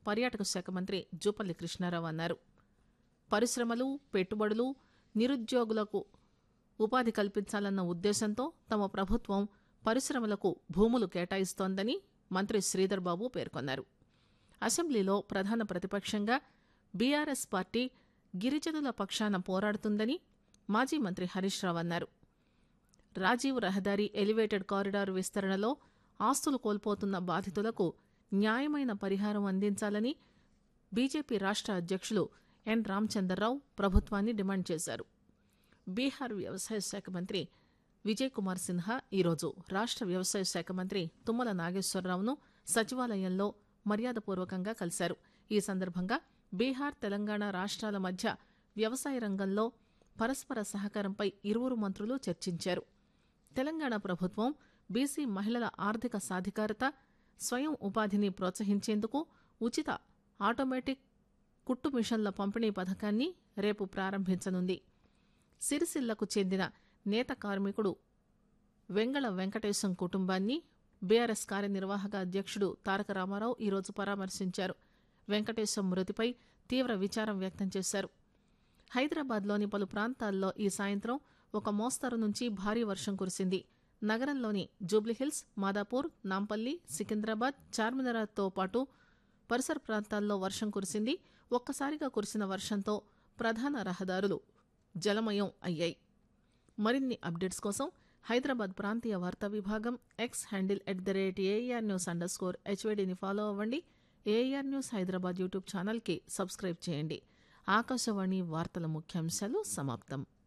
పర్యాటక శాఖ మంత్రి జూపల్లి కృష్ణారావు అన్నారు పరిశ్రమలు పెట్టుబడులు నిరుద్యోగులకు ఉపాధి కల్పించాలన్న ఉద్దేశంతో తమ ప్రభుత్వం పరిశ్రమలకు భూములు కేటాయిస్తోందని మంత్రి శ్రీధర్ బాబు పేర్కొన్నారు అసెంబ్లీలో ప్రధాన ప్రతిపక్షంగా బీఆర్ఎస్ పార్టీ గిరిజనుల పక్షాన పోరాడుతుందని మాజీ మంత్రి హరీష్ రావు అన్నారు రాజీవ్ రహదారి ఎలివేటెడ్ కారిడార్ విస్తరణలో ఆస్తులు కోల్పోతున్న బాధితులకు న్యాయమైన పరిహారం అందించాలని బీజేపీ రాష్ట్ర అధ్యక్షులు ఎన్ రామచంద్రరావు ప్రభుత్వాన్ని డిమాండ్ చేశారు బీహార్ వ్యవసాయ శాఖ మంత్రి విజయ్ కుమార్ సిన్హా ఈరోజు రాష్ట్ర వ్యవసాయ శాఖ మంత్రి తుమ్మల నాగేశ్వరరావును సచివాలయంలో మర్యాదపూర్వకంగా కలిశారు ఈ సందర్భంగా బీహార్ తెలంగాణ రాష్ట్రాల మధ్య వ్యవసాయ రంగంలో పరస్పర సహకారంపై ఇరువురు మంత్రులు చర్చించారు తెలంగాణ ప్రభుత్వం బీసీ మహిళల ఆర్థిక సాధికారత స్వయం ఉపాధిని ప్రోత్సహించేందుకు ఉచిత ఆటోమేటిక్ కుట్టు మిషన్ల పంపిణీ పథకాన్ని రేపు ప్రారంభించనుంది సిరిసిల్లకు చెందిన నేత కార్మికుడు వెంగళ వెంకటేశం కుటుంబాన్ని బీఆర్ఎస్ కార్యనిర్వాహక అధ్యక్షుడు తారక రామారావు ఈరోజు పరామర్శించారు వెంకటేశం మృతిపై తీవ్ర విచారం వ్యక్తం చేశారు హైదరాబాద్లోని పలు ప్రాంతాల్లో ఈ సాయంత్రం ఒక మోస్తరు నుంచి భారీ వర్షం కురిసింది నగరంలోని జూబ్లీహిల్స్ మాదాపూర్ నాంపల్లి సికింద్రాబాద్ చార్మినార్తో పాటు పరిసర ప్రాంతాల్లో వర్షం కురిసింది ఒక్కసారిగా కురిసిన వర్షంతో ప్రధాన రహదారులు జలమయం అయ్యాయి మరిన్ని అప్డేట్స్ కోసం హైదరాబాద్ ప్రాంతీయ వార్తా విభాగం X handle at the rate AIR news underscore హెచ్వేడిని ఫాలో అవ్వండి ఏఆర్ న్యూస్ హైదరాబాద్ యూట్యూబ్ ఛానల్కి సబ్స్క్రైబ్ చేయండి ఆకాశవాణి వార్తల ముఖ్యాంశాలు సమాప్తం